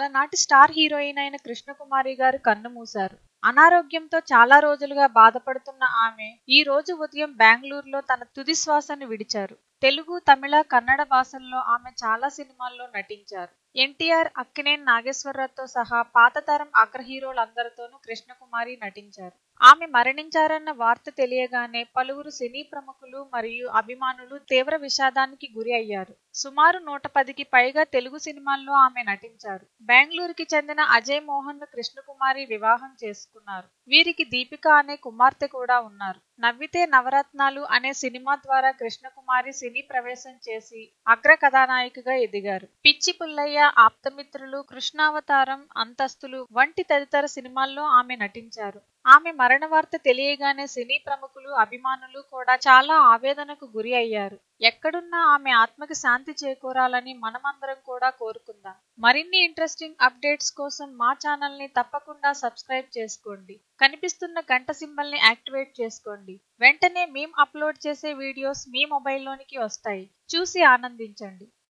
అలనాటి star heroine అయిన కృష్ణకుమారి గారు కన్నుమూశారు అనారోగ్యంతో చాలా రోజులుగా బాధపడుతున్న ఆమె ఈ రోజు ఉదయం బెంగళూరులో తన తుది శ్వాసను విడిచారు తెలుగు తమిళ కన్నడ భాషల్లో ఆమె చాలా సినిమాల్లో నటించారు ఎన్టీఆర్ అక్కినేని నాగేశ్వరరావుతో సహా పాత తరం అగ్ర హీరోలందరితోనూ కృష్ణకుమారి నటించారు ఆమె మరణించారన్న వార్త తెలియగానే పలువురు సినీ ప్రముఖులు మరియు అభిమానులు తీవ్ర విషాదానికి గురి అయ్యారు సుమారు నూట పదికి పైగా తెలుగు సినిమాల్లో ఆమె నటించారు బెంగళూరుకి చెందిన అజయ్ మోహన్ ను కృష్ణకుమారి వివాహం చేసుకున్నారు వీరికి దీపిక అనే కుమార్తె కూడా ఉన్నారు నవ్వితే నవరత్నాలు అనే సినిమా ద్వారా కృష్ణకుమారి సినీ ప్రవేశం చేసి అగ్ర కథానాయికగా ఎదిగారు పిచ్చి పుల్లయ్య ఆప్తమిత్రులు కృష్ణావతారం అంతస్తులు వంటి తదితర సినిమాల్లో ఆమె నటించారు ఆమె మరణ వార్త తెలియగానే సినీ ప్రముఖులు అభిమానులు కూడా చాలా ఆవేదనకు గురి అయ్యారు ఎక్కడున్నా ఆమె ఆత్మకి శాంతి చేకూరాలని మనమందరం కూడా కోరుకుందాం మరిన్ని ఇంట్రెస్టింగ్ అప్డేట్స్ కోసం మా ఛానల్ ని తప్పకుండా సబ్స్క్రైబ్ చేసుకోండి కనిపిస్తున్న గంట సింబల్ ని యాక్టివేట్ చేసుకోండి వెంటనే మేము అప్లోడ్ చేసే వీడియోస్ మీ మొబైల్లోనికి వస్తాయి చూసి ఆనందించండి